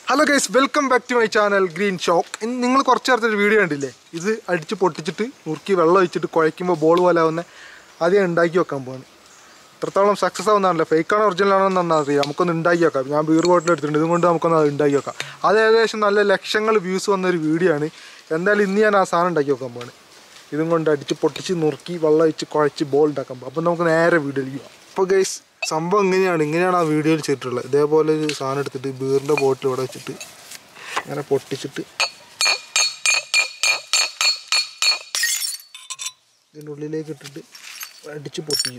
hello guys welcome back to my channel Green Shock ഇന്ന് നിങ്ങൾ കുറച്ച് നേരത്തെ ഒരു വീഡിയോ കണ്ടില്ലേ ഇത് അടിച്ച് പൊട്ടിച്ചിട്ട് മുറുക്കി വെള്ളം ഒഴിച്ചിട്ട് കുഴയ്ക്കുമ്പോൾ ബോൾ പോലെ ആവുന്ന ആദ്യം ഉണ്ടാക്കി വെക്കാൻ പോവാണ് എത്രത്തോളം സക്സസ് ആവുന്നതാണല്ലോ ഫേക്കാണോ ഒറിജിനൽ ആണോ എന്നൊന്നും അറിയാം നമുക്കൊന്ന് ഉണ്ടാക്കി വെക്കാം ഞാൻ ബീർ ബോട്ടിൽ എടുത്തിട്ടുണ്ട് ഇതുകൊണ്ട് നമുക്കൊന്ന് അത് ഉണ്ടാക്കി വെക്കാം അത് ഏകദേശം നല്ല ലക്ഷങ്ങൾ വ്യൂസ് വന്ന ഒരു വീഡിയോ ആണ് എന്തായാലും ഇന്ന് ഞാൻ ആ സാധനം ഉണ്ടാക്കി വെക്കാൻ പോവാണ് ഇതും കൊണ്ട് അടിച്ച് പൊട്ടിച്ച് നുറുക്കി വെള്ളം ഒഴിച്ച് കുഴച്ച് ബോൾ ഉണ്ടാക്കാൻ പോകും അപ്പം നമുക്ക് നേരെ വീഡിയോയിലേക്ക് പോകാം അപ്പോൾ ഗൈസ് സംഭവം ഇങ്ങനെയാണ് ഇങ്ങനെയാണ് ആ വീഡിയോയിൽ ചെയ്തിട്ടുള്ളത് ഇതേപോലെ ഒരു സാധനം എടുത്തിട്ട് ബീറിൻ്റെ ബോട്ടിൽ ഇവിടെ വെച്ചിട്ട് അങ്ങനെ പൊട്ടിച്ചിട്ട് ഇതിൻ്റെ ഉള്ളിലേക്ക് ഇട്ടിട്ട് അടിച്ച് പൊട്ടിക്കും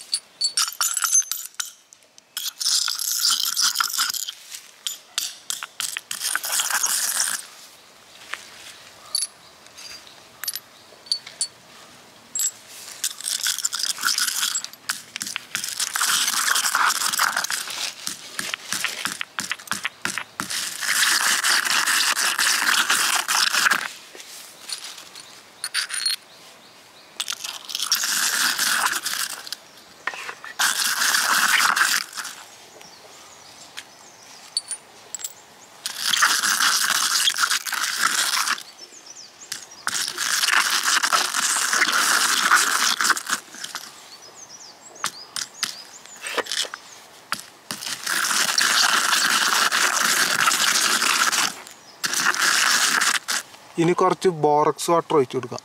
ഇനി കുറച്ച് ബോറക്സ് വാട്ടർ ഒഴിച്ചു കൊടുക്കാം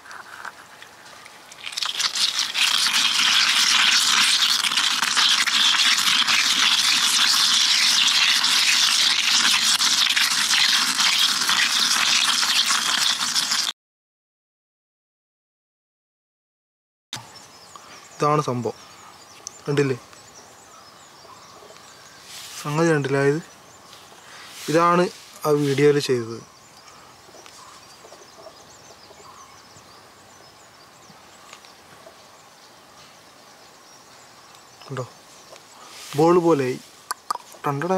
ഇതാണ് സംഭവം കണ്ടില്ലേ സംഗതി കണ്ടില്ല ഇത് ഇതാണ് ആ വീഡിയോയിൽ ചെയ്തത് കണ്ടോ ബോൾ പോലെയായി ടണ്ടടേ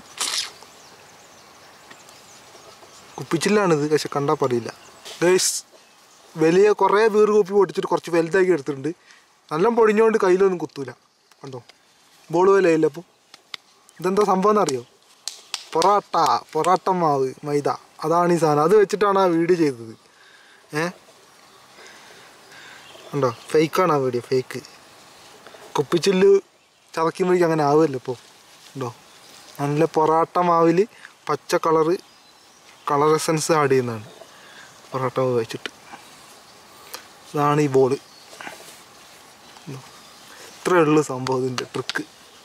കുപ്പിച്ചില്ലാണിത് പക്ഷെ കണ്ടാൽ പറയില്ല ഗൈസ് വലിയ കുറേ വീറ് കുപ്പി പൊട്ടിച്ചിട്ട് കുറച്ച് വലുതാക്കി എടുത്തിട്ടുണ്ട് നല്ല പൊടിഞ്ഞുകൊണ്ട് കയ്യിലൊന്നും കുത്തൂല കണ്ടോ ബോൾ പോലെയായില്ല അപ്പോൾ ഇതെന്താ സംഭവം എന്നറിയോ പൊറാട്ട പൊറാട്ട മാവ് മൈദ അതാണ് ഈ സാധനം അത് വെച്ചിട്ടാണ് ആ വീഡിയോ ചെയ്തത് ഏ ഉണ്ടോ ഫേക്കാണ് ആ വീഡിയോ ഫേക്ക് കുപ്പിച്ചില്ല് ചതക്കുമ്പോഴേക്കും അങ്ങനെ ആവുമല്ലോ ഇപ്പോൾ ഉണ്ടോ നല്ല പൊറാട്ട മാവിൽ പച്ച കളറ് കളർ എസൻസ് ആഡ് ചെയ്യുന്നതാണ് പൊറാട്ട മാവ് വെച്ചിട്ട് ഇതാണ് ഈ ബോള് ഇത്രയേ ഉള്ളൂ സംഭവം ഇതിൻ്റെ ട്രിക്ക്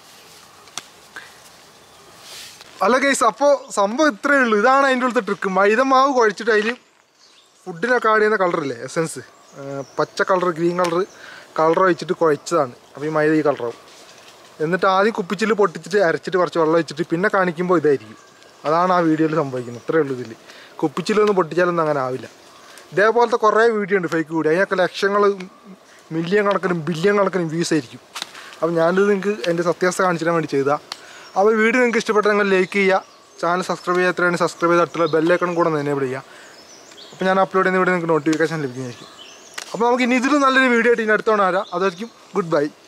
അല്ല കേസ് അപ്പോൾ സംഭവം ഇത്രയേ ഉള്ളൂ ഇതാണ് അതിൻ്റെ ഉള്ളത്തെ ട്രിക്ക് മൈദ മാവ് കുഴച്ചിട്ട് അതിൽ ഫുഡിനൊക്കെ ആഡ് ചെയ്യുന്ന കളറില്ലേ എസൻസ് പച്ച കളർ ഗ്രീൻ കളർ കളർ ഒഴിച്ചിട്ട് കുഴച്ചതാണ് അപ്പോൾ ഈ മൈദ ഈ കളറാവും എന്നിട്ട് ആദ്യം കുപ്പിച്ചില് പൊട്ടിച്ചിട്ട് അരച്ചിട്ട് കുറച്ച് വെള്ളം ഒഴിച്ചിട്ട് പിന്നെ കാണിക്കുമ്പോൾ ഇതായിരിക്കും അതാണ് ആ വീഡിയോയിൽ സംഭവിക്കുന്നത് ഇത്രയേ ഉള്ളൂ ഇതിൽ കുപ്പിച്ചിലൊന്നും പൊട്ടിച്ചാലൊന്നും അങ്ങനെ ആവില്ല ഇതേപോലത്തെ കുറേ വീഡിയോ ഉണ്ട് ഫേക്ക് വീഡിയോ അതിനൊക്കെ ലക്ഷങ്ങൾ മില്യൺ കണക്കിനും ബില്യൺ കണക്കിനും വ്യൂസ് ആയിരിക്കും അപ്പോൾ ഞാനിത് നിങ്ങൾക്ക് എൻ്റെ സത്യാവസ്ഥ കാണിച്ചു തരാൻ വേണ്ടി ചെയ്താൽ അപ്പോൾ വീഡിയോ നിങ്ങൾക്ക് ഇഷ്ടപ്പെട്ടാൽ നിങ്ങൾ ലൈക്ക് ചെയ്യുക ചാനൽ സബ്സ്ക്രൈബ് ചെയ്യുക എത്രയാണ് സബ്സ്ക്രൈബ് ചെയ്ത് അടുത്തുള്ള ബെല്ലൈക്കണം കൂടെ ഒന്ന് എനേബിൾ ചെയ്യുക അപ്പോൾ ഞാൻ അപ്ലോഡ് ചെയ്യുന്ന വീഡിയോ നിങ്ങൾക്ക് നോട്ടിഫിക്കേഷൻ ലഭിക്കുന്നതായിരിക്കും അപ്പോൾ നമുക്ക് ഇനി ഇതിലും നല്ലൊരു വീഡിയോ ആയിട്ട് ഇനി അടുത്തോണം വരാം അതായിരിക്കും ഗുഡ് ബൈ